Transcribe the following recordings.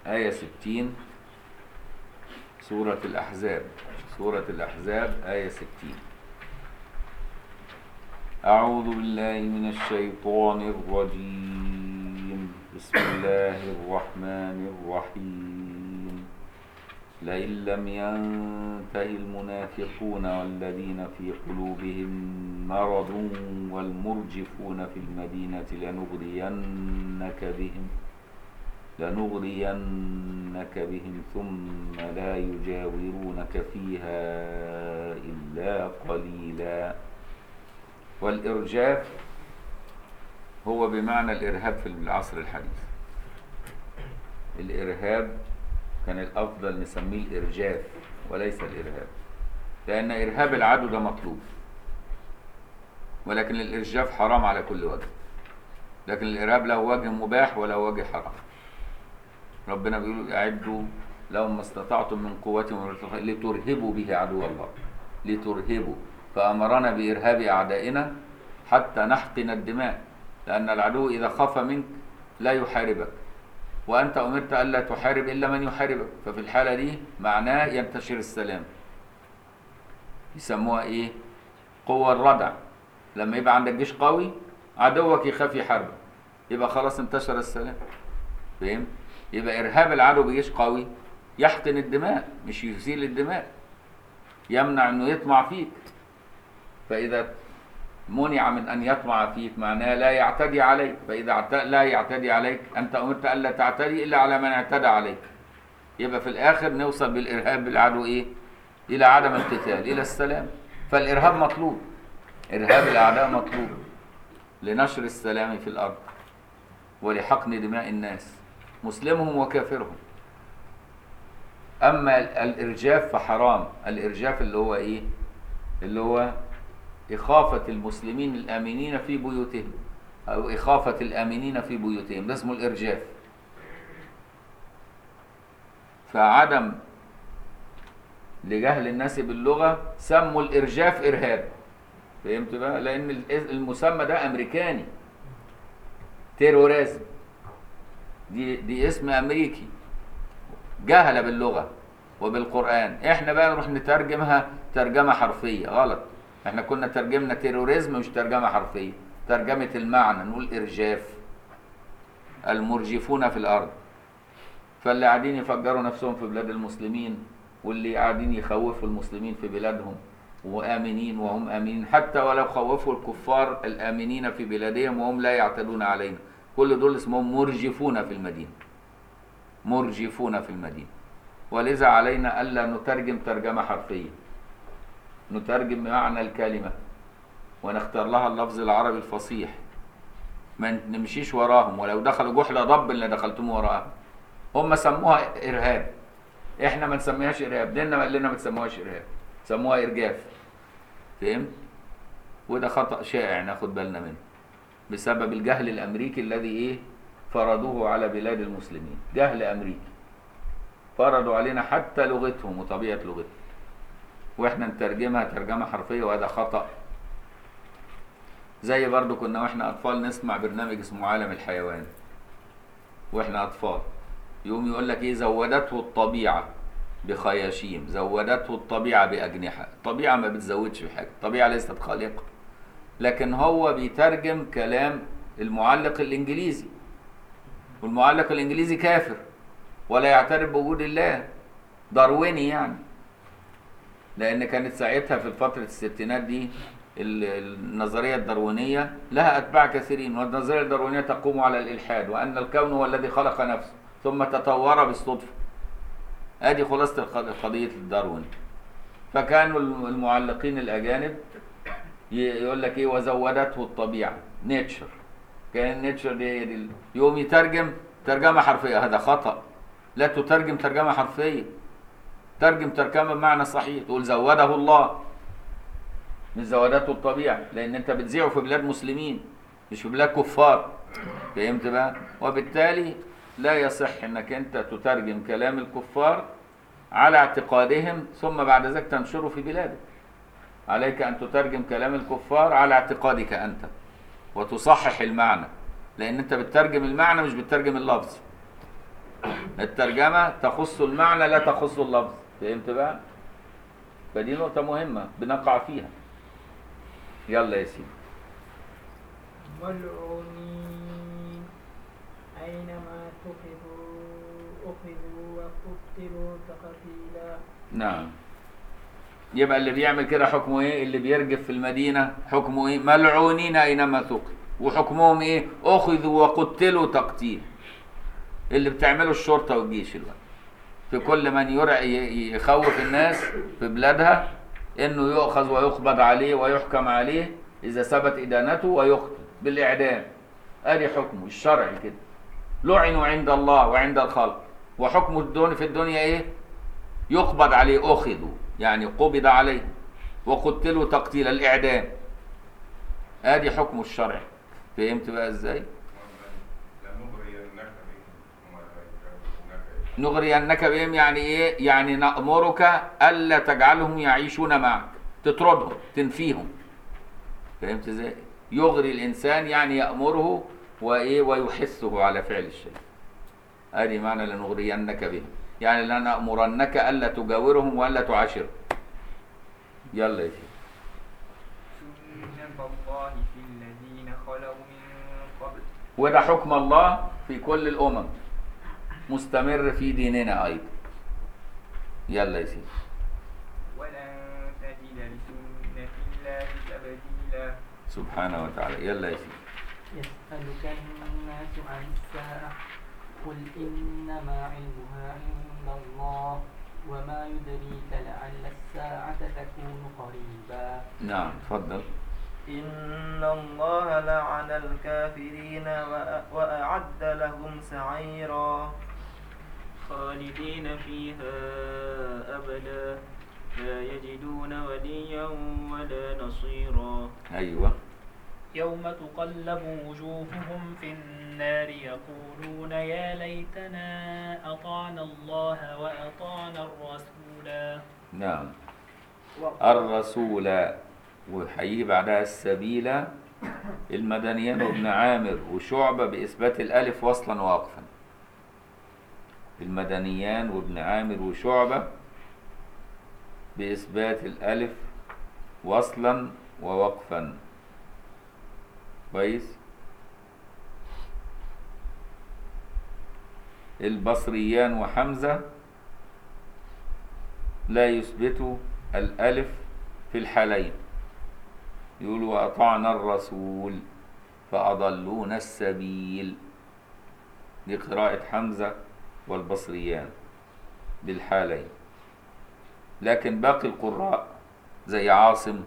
آية 60 سورة الأحزاب سورة الأحزاب آية 60 أعوذ بالله من الشيطان الرجيم بسم الله الرحمن الرحيم لئن لم ينته المنافقون والذين في قلوبهم مرض والمرجفون في المدينة لنغرينك بهم لنغرينك بهم ثم لا يجاورونك فيها إلا قليلا والإرجاف هو بمعنى الإرهاب في العصر الحديث الإرهاب كان الأفضل نسميه الإرجاف وليس الإرهاب لأن إرهاب العدو ده مطلوب ولكن الإرجاف حرام على كل وجه لكن الإرهاب له وجه مباح وله وجه حرام ربنا بيقول أعدوا لهم ما استطعتم من قوة لترهبوا به عدو الله لترهبوا فأمرنا بإرهاب أعدائنا حتى نحقن الدماء لأن العدو إذا خاف منك لا يحاربك وأنت أمرت ألا تحارب إلا من يحاربك ففي الحالة دي معناه ينتشر السلام يسموها إيه قوة الردع لما يبقى عندك جيش قوي عدوك يخاف يحاربك يبقى خلاص انتشر السلام فهمت يبقى إرهاب العدو بجيش قوي يحقن الدماء مش يزيل الدماء يمنع انه يطمع فيك فإذا منع من أن يطمع فيك معناه لا يعتدي عليك فإذا لا يعتدي عليك أنت أمرت ألا تعتدي إلا على من اعتدى عليك يبقى في الآخر نوصل بالإرهاب بالعدو إيه إلى عدم القتال إلى السلام فالإرهاب مطلوب إرهاب الأعداء مطلوب لنشر السلام في الأرض ولحقن دماء الناس مسلمهم وكافرهم أما الإرجاف فحرام الإرجاف اللي هو إيه اللي هو إخافة المسلمين الآمنين في بيوتهم أو إخافة الآمنين في بيوتهم ده اسمه الإرجاف فعدم لجهل الناس باللغة سموا الإرجاف إرهاب فهمت بقى لأن المسمى ده أمريكاني تيروريزم دي دي اسم أمريكي جهل باللغة وبالقرآن احنا بقى نروح نترجمها ترجمة حرفية غلط احنا كنا ترجمنا تيروريزم مش ترجمة حرفية ترجمة المعنى نقول إرجاف المرجفون في الأرض فاللي قاعدين يفجروا نفسهم في بلاد المسلمين واللي قاعدين يخوفوا المسلمين في بلادهم وآمنين وهم آمنين حتى ولو خوفوا الكفار الآمنين في بلادهم وهم لا يعتدون علينا كل دول اسمهم مرجفون في المدينة مرجفون في المدينة ولذا علينا ألا نترجم ترجمة حرفية نترجم معنى الكلمة ونختار لها اللفظ العربي الفصيح ما نمشيش وراهم ولو دخلوا جحر ضب اللي دخلتم وراهم هم سموها إرهاب احنا ما نسميهاش إرهاب ديننا قال لنا ما تسموهاش إرهاب سموها إرجاف فهمت وده خطأ شائع ناخد بالنا منه بسبب الجهل الأمريكي الذي إيه فرضوه على بلاد المسلمين جهل أمريكي فرضوا علينا حتى لغتهم وطبيعة لغتهم واحنا نترجمها ترجمة حرفية وهذا خطأ زي برضو كنا واحنا أطفال نسمع برنامج اسمه عالم الحيوان واحنا أطفال يقوم يقول لك إيه زودته الطبيعة بخياشيم زودته الطبيعة بأجنحة الطبيعة ما بتزودش في حاجة الطبيعة ليست خالقة لكن هو بيترجم كلام المعلق الإنجليزي والمعلق الإنجليزي كافر ولا يعترف بوجود الله دارويني يعني لأن كانت ساعتها في فترة الستينات دي النظرية الداروينية لها أتباع كثيرين والنظرية الداروينية تقوم على الإلحاد وأن الكون هو الذي خلق نفسه ثم تطور بالصدفة ادي خلاصة قضية الداروين فكانوا المعلقين الأجانب يقول لك ايه وزودته الطبيعة نيتشر كان نيتشر دي, دي يوم يترجم ترجمة حرفية هذا خطأ لا تترجم ترجمة حرفية ترجم ترجمة بمعنى صحيح تقول زوده الله مش زودته الطبيعة لأن أنت بتذيعه في بلاد مسلمين مش في بلاد كفار فهمت بقى وبالتالي لا يصح انك انت تترجم كلام الكفار على اعتقادهم ثم بعد ذلك تنشره في بلادك عليك ان تترجم كلام الكفار على اعتقادك انت وتصحح المعنى لان انت بتترجم المعنى مش بتترجم اللفظ الترجمة تخص المعنى لا تخص اللفظ فهمت بقى فدي نقطة مهمة بنقع فيها يلا يا سيدي ملعونين أينما تخذوا أخذوا وقتلوا تقتيلا نعم يبقى اللي بيعمل كده حكمه ايه اللي بيرجف في المدينة حكمه ايه ملعونين اينما ثقل وحكمهم ايه اخذوا وقتلوا تقتيل اللي بتعمله الشرطة والجيش الوقت في كل من يرع ي- يخوف الناس في بلادها انه يؤخذ ويقبض عليه ويحكم عليه اذا ثبت ادانته ويقتل بالاعدام ادي حكمه الشرعي كده لعنوا عند الله وعند الخلق وحكم الدنيا في الدنيا ايه يقبض عليه اخذوا يعني قبض عليه وقتلوا تقتيل الاعدام ادي حكمه الشرعي فهمت بقى ازاي نغرينك بهم يعني ايه يعني نأمرك الا تجعلهم يعيشون معك تطردهم تنفيهم فهمت ازاي يغري الانسان يعني يأمره وايه ويحثه على فعل الشيء ادي معنى لنغرينك بهم يعني لنأمرنك الا تجاورهم والا تعاشرهم يلا يا سيدي سنة الله في الذين خلوا من قبل وده حكم الله في كل الامم مستمر في ديننا ايضا يلا يا سيدي ولن تجد لسنة الله تبديلا سبحانه وتعالى يلا يا سيدي يسألك الناس عن الساعة قل إنما علمها عند الله وما يدريك لعل الساعة تكون قريبا نعم تفضل إن الله لعن الكافرين وأ- وأعد لهم سعيرا خالدين فيها أبدا لا يجدون وليا ولا نصيرا ايوه يوم تقلب وجوههم في النار يقولون يا ليتنا أطعنا الله وأطعنا الرسولا نعم الرسول وهيجي بعدها السبيل المدنيان وابن عامر وشعبة بإثبات الألف وصلا ووقفا المدنيان وابن عامر وشعبة بإثبات الألف وصلا ووقفا كويس البصريان وحمزة لا يثبتوا الألف في الحالين يقولوا وأطعنا الرسول فأضلونا السبيل دي قراءة حمزة والبصريان بالحالين لكن باقي القراء زي عاصم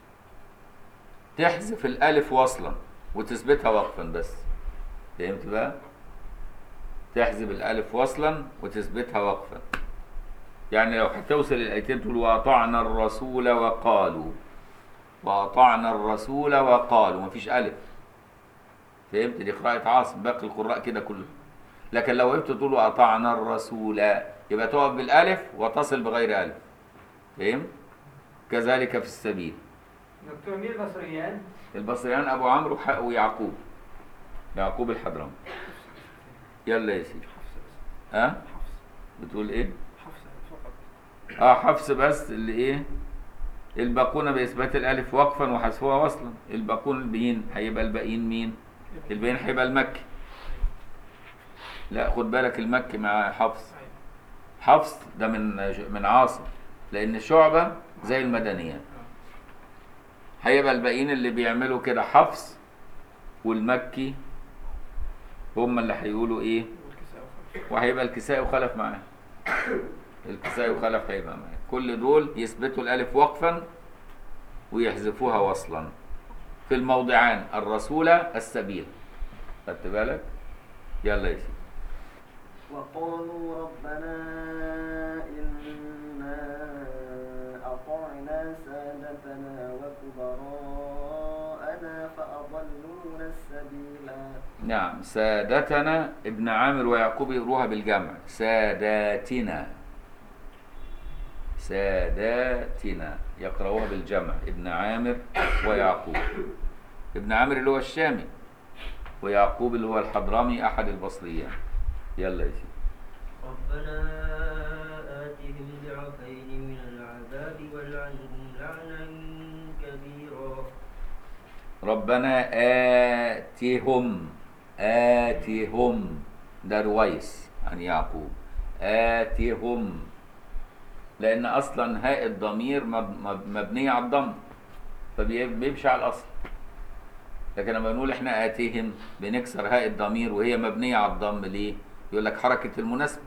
تحذف الألف وصلا وتثبتها وقفا بس فهمت بقى؟ تحذف الألف وصلا وتثبتها وقفا يعني لو هتوصل الآيتين تقول وأطعنا الرسول وقالوا وأطعنا الرسول وقالوا مفيش ألف فهمت دي قراءة عاصم باقي القراء كده كله لكن لو وقفت تقول وأطعنا الرسول يبقى تقف بالألف وتصل بغير ألف فهمت كذلك في السبيل دكتور مين البصريان؟ البصريان أبو عمرو وح- ويعقوب يعقوب الحضرمي يلا يا سيدي ها بتقول ايه اه حفص بس اللي ايه الباقون باثبات الالف وقفا وحذفها وصلا الباقون الباقيين هيبقى الباقيين مين الباقيين هيبقى المكي لا خد بالك المكي مع حفص حفص ده من من عاصم لان شعبه زي المدنيات هيبقى الباقيين اللي بيعملوا كده حفص والمكي هم اللي هيقولوا ايه وهيبقى الكساء وخلف معاه الكساء وخلف هيبقى معاه كل دول يثبتوا الالف وقفا ويحذفوها وصلا في الموضعان الرسول السبيل خدت بالك يلا يا سيدي وقالوا ربنا إنا أطعنا سادتنا وكبراءنا فأضلونا السبيلا نعم سادتنا ابن عامر ويعقوب يقروها بالجمع ساداتنا ساداتنا يقرأوها بالجمع ابن عامر ويعقوب ابن عامر اللي هو الشامي ويعقوب اللي هو الحضرمي أحد البصريين يلا يا سيدي ربنا آتهم آتهم ده رويس عن يعقوب آتهم لأن أصلا هاء الضمير مب- مب- مبنية على الضم فبيمشي على الأصل لكن لما بنقول احنا آتيهم بنكسر هاء الضمير وهي مبنية على الضم ليه؟ يقول لك حركة المناسبة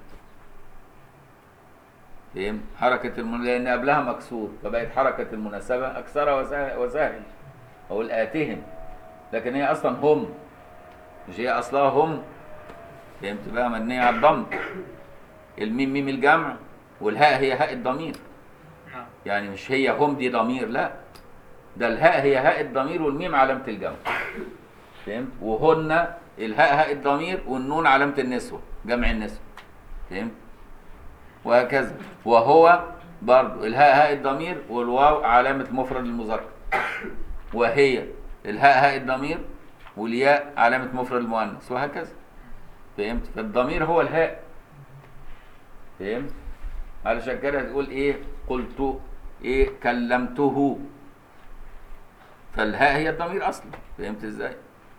فهم؟ حركة المن... لأن قبلها مكسور فبقت حركة المناسبة أكثرها وسهل, وسهل أقول آتهم لكن هي أصلا هم مش هي أصلها هم فهمت بقى مبنية على الضم الميم ميم الجمع والهاء هي هاء الضمير نعم يعني مش هي هم دي ضمير لا ده الهاء هي هاء الضمير والميم علامة الجمع فهمت وهن الهاء هاء الضمير والنون علامة النسوة جمع النسوة فهمت وهكذا وهو برضو الهاء هاء الضمير والواو علامة مفرد المذكر وهي الهاء هاء الضمير والياء علامة مفرد المؤنث وهكذا فهمت فالضمير هو الهاء فهمت علشان كده تقول ايه قلت ايه كلمته فالهاء هي الضمير اصلا فهمت ازاي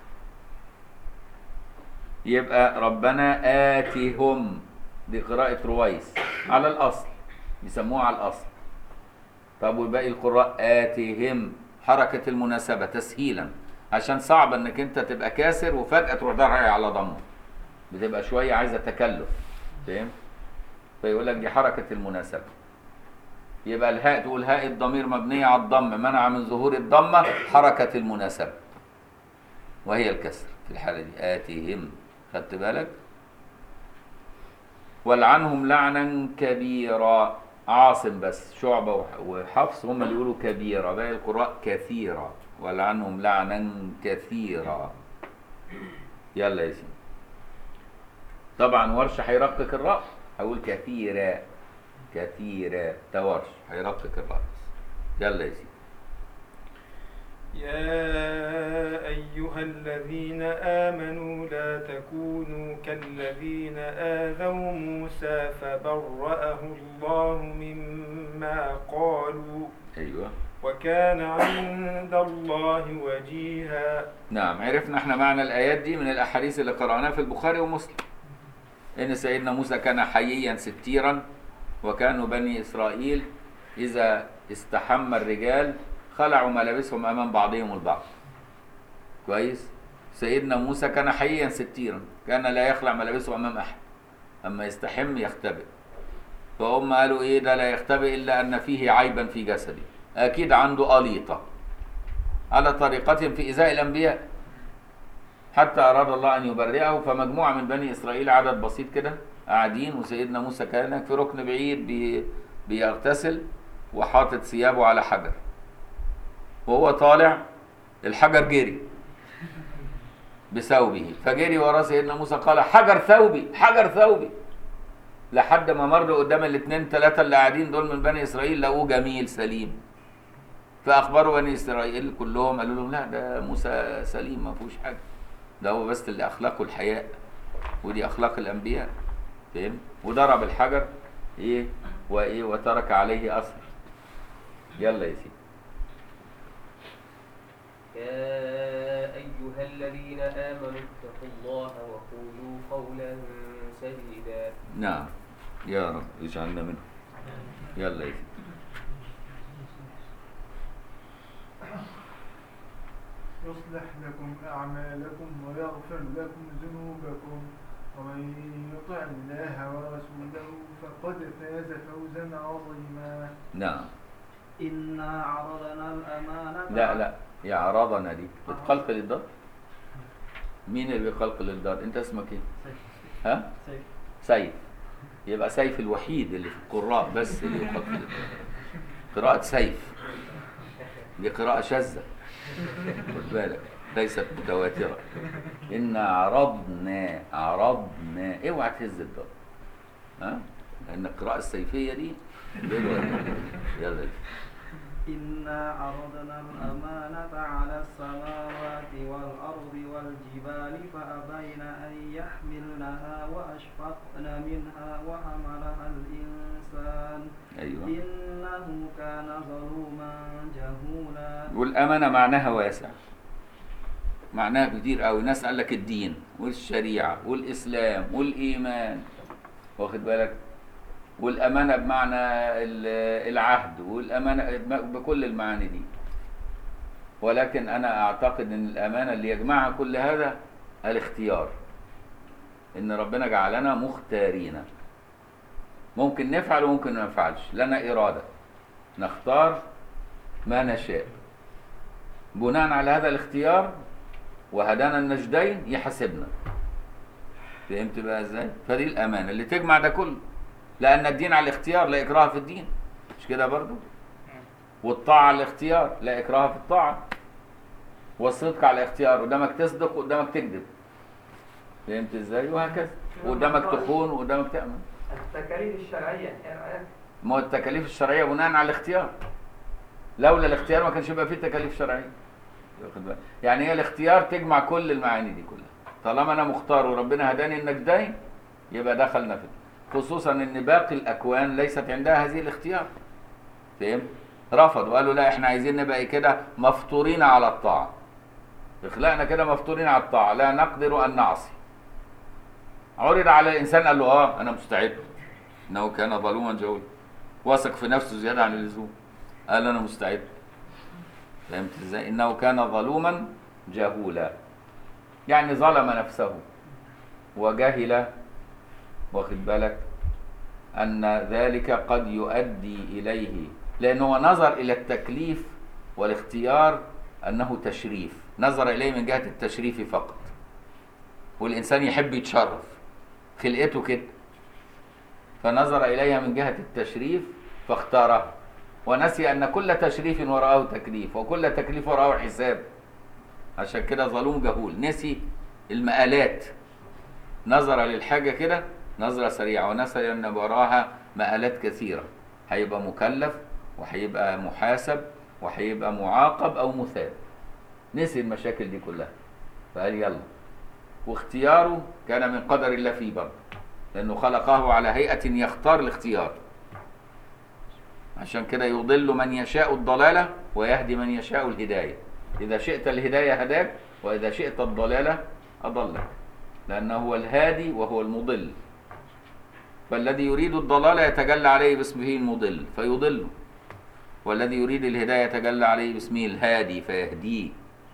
يبقى ربنا آتهم دي قراءة رويس على الأصل بيسموها على الأصل طب وباقي القراء آتهم حركة المناسبة تسهيلا عشان صعب انك انت تبقى كاسر وفجأة تروح رايح على ضمه بتبقى شوية عايزة تكلف فاهم فيقول لك دي حركة المناسبة يبقى الهاء تقول هاء الضمير مبنية على الضم منع من ظهور الضمة حركة المناسبة وهي الكسر في الحالة دي آتهم خدت بالك ولعنهم لعنا كبيرا عاصم بس شعبة وح- وحفص هم اللي يقولوا كبيرة باقي القراء كثيرا ولعنهم لعنا كثيرا يلا يا سيدي طبعا ورش هيرقق الراء هقول كثيرا كثيرا ده ورش هيرقق الراء يلا يا سيدي يا أيها الذين آمنوا لا تكونوا كالذين آذوا موسى فبرأه الله مما قالوا ايوه وكان عند الله وجيها نعم عرفنا احنا معنى الايات دي من الاحاديث اللي قرأناها في البخاري ومسلم ان سيدنا موسى كان حييا ستيرا وكانوا بني اسرائيل اذا استحم الرجال خلعوا ملابسهم امام بعضهم البعض كويس سيدنا موسى كان حييا ستيرا كان لا يخلع ملابسه امام احد اما يستحم يختبئ فهم قالوا ايه ده لا يختبئ الا ان فيه عيبا في جسده اكيد عنده أليطة على طريقتهم في إزاء الأنبياء حتى أراد الله أن يبرئه فمجموعة من بني إسرائيل عدد بسيط كده قاعدين وسيدنا موسى كان هناك في ركن بعيد بي بيغتسل وحاطط ثيابه على حجر وهو طالع الحجر جري بثوبه فجري وراه سيدنا موسى قال حجر ثوبي حجر ثوبي لحد ما مر قدام الاثنين ثلاثة اللي قاعدين دول من بني إسرائيل لقوه جميل سليم فأخبروا بني إسرائيل كلهم قالوا لهم لا ده موسى سليم ما فيهوش حاجة ده هو بس اللي أخلاقه الحياء ودي أخلاق الأنبياء فاهم وضرب الحجر إيه وإيه وترك عليه أثر يلا يا سيدي يا أيها الذين آمنوا اتقوا الله وقولوا قولا سديدا نعم يا رب اجعلنا منهم يلا يا سيدي يصلح لكم أعمالكم ويغفر لكم ذنوبكم ومن يطع الله ورسوله فقد فاز فوزا عظيما نعم إنا عرضنا الأمانة لا لا يا عرضنا دي بتقلقل الضاد مين اللي بيقلقل الضاد انت اسمك ايه ها سيف سيف يبقى سيف الوحيد اللي في القراء بس اللي يقلقل الضاد قراءة سيف دي قراءة شاذة خد بالك ليست متواترة إن عرضنا عرضنا اوعى تهز الضاد ها لأن القراءة السيفية دي يلا إنا عرضنا الأمانة على السماوات والأرض والجبال فأبين أن يحملنها وأشفقن منها وحملها الإنسان أيوه إنه كان ظلوما جهولا والأمانة معناها واسع معناها كتير قوي ناس قال لك الدين والشريعه والاسلام والايمان واخد بالك والامانه بمعنى ال- العهد والامانه بكل المعاني دي ولكن انا اعتقد ان الامانه اللي يجمعها كل هذا الاختيار ان ربنا جعلنا مختارين ممكن نفعل وممكن ما نفعلش لنا اراده نختار ما نشاء بناء على هذا الاختيار وهدانا النجدين يحاسبنا فهمت بقى ازاي فدي الامانه اللي تجمع ده كله لان الدين على الاختيار لا اكراه في الدين مش كده برضو والطاعه على الاختيار لا اكراه في الطاعه والصدق على الاختيار قدامك تصدق وقدامك تكذب فهمت ازاي وهكذا قدامك تخون وقدامك تامن التكاليف الشرعية يعني ما هو التكاليف الشرعيه بناء على الاختيار لولا الاختيار ما كانش يبقى فيه تكاليف شرعيه واخد بالك؟ يعني هي الاختيار تجمع كل المعاني دي كلها طالما انا مختار وربنا هداني النجدين يبقى دخلنا في خصوصا ان باقي الاكوان ليست عندها هذه الاختيار فهم رفضوا وقالوا لا احنا عايزين نبقى إيه كده مفطورين على الطاعه اخلقنا كده مفطورين على الطاعه لا نقدر ان نعصي عرض على الانسان قال له اه انا مستعد انه كان ظلوما جهولا واثق في نفسه زياده عن اللزوم قال انا مستعد فهمت ازاي انه كان ظلوما جهولا يعني ظلم نفسه وجهل واخد بالك ان ذلك قد يؤدي اليه لانه نظر الى التكليف والاختيار انه تشريف نظر اليه من جهه التشريف فقط والانسان يحب يتشرف خلقته كده فنظر اليها من جهه التشريف فاختارها ونسي ان كل تشريف وراءه تكليف وكل تكليف وراءه حساب عشان كده ظلوم جهول نسي المآلات نظر للحاجه كده نظره سريعه ونسي ان وراها مآلات كثيره هيبقى مكلف وهيبقى محاسب وهيبقى معاقب او مثاب نسي المشاكل دي كلها فقال يلا واختياره كان من قدر الله فيه برضه لانه خلقه على هيئه يختار الاختيار عشان كده يضل من يشاء الضلاله ويهدي من يشاء الهدايه اذا شئت الهدايه هداك واذا شئت الضلاله اضلك لانه هو الهادي وهو المضل فالذي يريد الضلاله يتجلى عليه باسمه المضل فيضله والذي يريد الهدايه يتجلى عليه باسمه الهادي فيهديه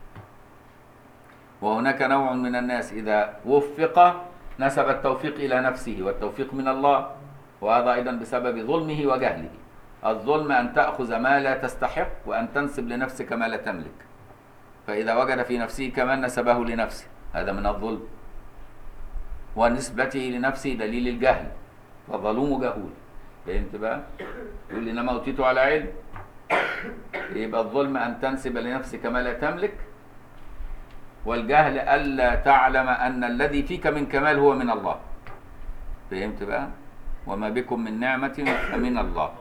وهناك نوع من الناس إذا وفق نسب التوفيق إلى نفسه والتوفيق من الله وهذا أيضا بسبب ظلمه وجهله الظلم أن تأخذ ما لا تستحق وأن تنسب لنفسك ما لا تملك فإذا وجد في نفسه كمان نسبه لنفسه هذا من الظلم ونسبته لنفسه دليل الجهل فظلوم جهول فهمت بقى؟ يقول إنما أوتيت على علم يبقى الظلم أن تنسب لنفسك ما لا تملك والجهل ألا تعلم أن الذي فيك من كمال هو من الله فهمت بقى وما بكم من نعمة فمن الله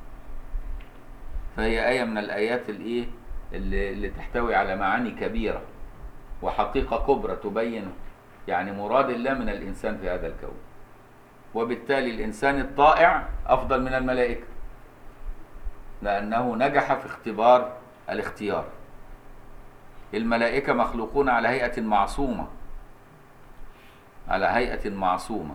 فهي آية من الآيات الإيه اللي, اللي تحتوي على معاني كبيرة وحقيقة كبرى تبين يعني مراد الله من الإنسان في هذا الكون وبالتالي الإنسان الطائع أفضل من الملائكة لأنه نجح في اختبار الاختيار الملائكة مخلوقون على هيئة معصومة على هيئة معصومة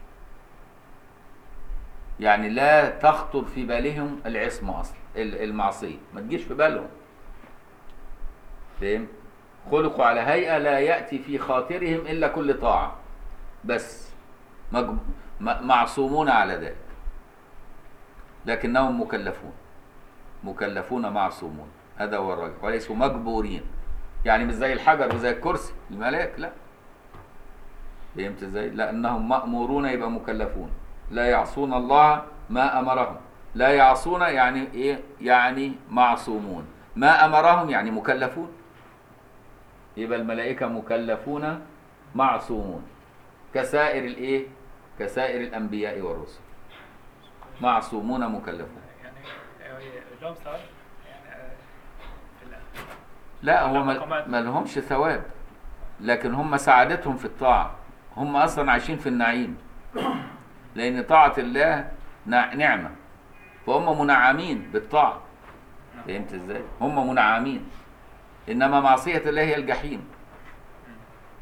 يعني لا تخطر في بالهم العصمة أصلا المعصية ما تجيش في بالهم فهم خلقوا على هيئة لا يأتي في خاطرهم إلا كل طاعة بس مج... معصومون على ذلك لكنهم مكلفون مكلفون معصومون هذا هو الراجح وليسوا مجبورين يعني مش زي الحجر وزي الكرسي الملاك لا فهمت ازاي لانهم مامورون يبقى مكلفون لا يعصون الله ما امرهم لا يعصون يعني ايه يعني معصومون ما امرهم يعني مكلفون يبقى الملائكه مكلفون معصومون كسائر الايه كسائر الانبياء والرسل معصومون مكلفون يعني لهم ثواب يعني في ال- لا هو ما مقامات. ما لهمش ثواب لكن هم سعادتهم في الطاعة هم أصلا عايشين في النعيم لأن طاعة الله نع- نعمة فهم منعمين بالطاعة فهمت ازاي؟ هم منعمين إنما معصية الله هي الجحيم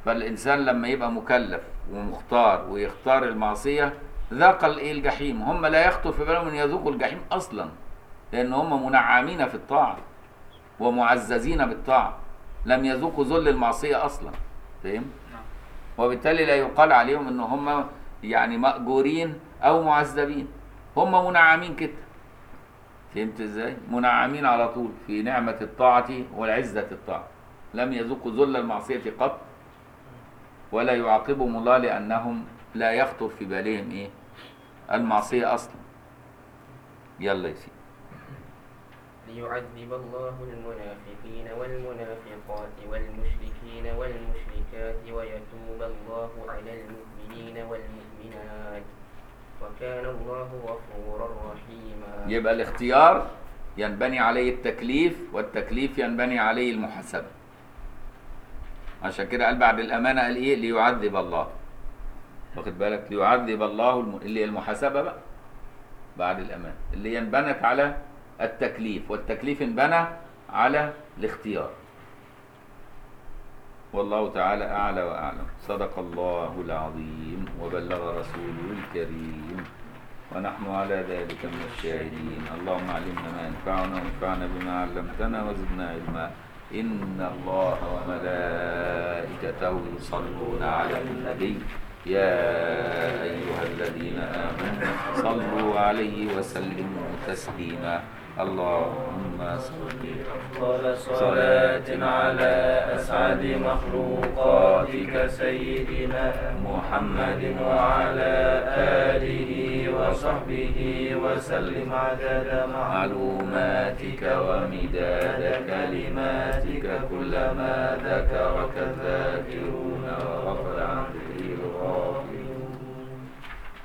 فالإنسان لما يبقى مكلف ومختار ويختار المعصية ذاق الإيه الجحيم هم لا يخطر في بالهم أن يذوقوا الجحيم أصلا لأن هم منعمين في الطاعة ومعززين بالطاعة لم يذوقوا ذل المعصية أصلا فهم؟ وبالتالي لا يقال عليهم ان هم يعني مأجورين او معذبين هم منعمين كده فهمت ازاي منعمين على طول في نعمة الطاعة والعزة الطاعة لم يذوقوا ذل المعصية قط ولا يعاقبهم الله لأنهم لا يخطر في بالهم ايه المعصية أصلا يلا يا سيدي ليعذب الله المنافقين والمنافقات والمشركين والمشركات ويتوب الله على المؤمنين والمؤمنات وكان الله غفورا رحيما يبقى الاختيار ينبني عليه التكليف والتكليف ينبني عليه المحاسبة عشان كده قال بعد الأمانة قال إيه ليعذب الله واخد بالك ليعذب الله الم... اللي هي المحاسبة بقى بعد الأمانة اللي ينبنت على التكليف والتكليف انبنى على الاختيار والله تعالى أعلى وأعلم صدق الله العظيم وبلغ رسوله الكريم ونحن على ذلك من الشاهدين اللهم علمنا ما ينفعنا وانفعنا بما علمتنا وزدنا علما إن الله وملائكته يصلون على النبي يا أيها الذين آمنوا صلوا عليه وسلموا تسليما اللهم صل صلاة على أسعد مخلوقاتك سيدنا محمد وعلى آله وصحبه وسلم عدد معلوماتك ومداد كلماتك كلما ذكرك الذاكرون